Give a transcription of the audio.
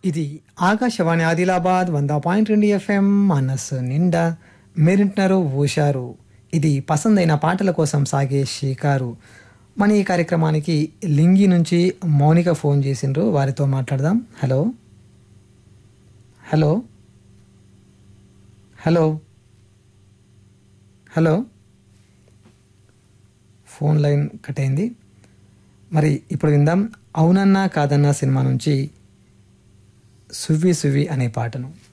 ఇది ఆకాశవాణి ఆదిలాబాద్ వంద పాయింట్ రెండు ఎఫ్ఎం మనస్సు నిండా మీరింటున్నారు ఊషారు ఇది పసందైన పాటల కోసం సాగే షికారు మన ఈ కార్యక్రమానికి లింగి నుంచి మౌనిక ఫోన్ చేసిండ్రు వారితో మాట్లాడదాం hello hello hello hello phone line cut అయింది మరి ఇప్పుడు విందాం అవునన్నా కాదన్నా సినిమా నుంచి సువ్వి సువ్వి అనే పాటను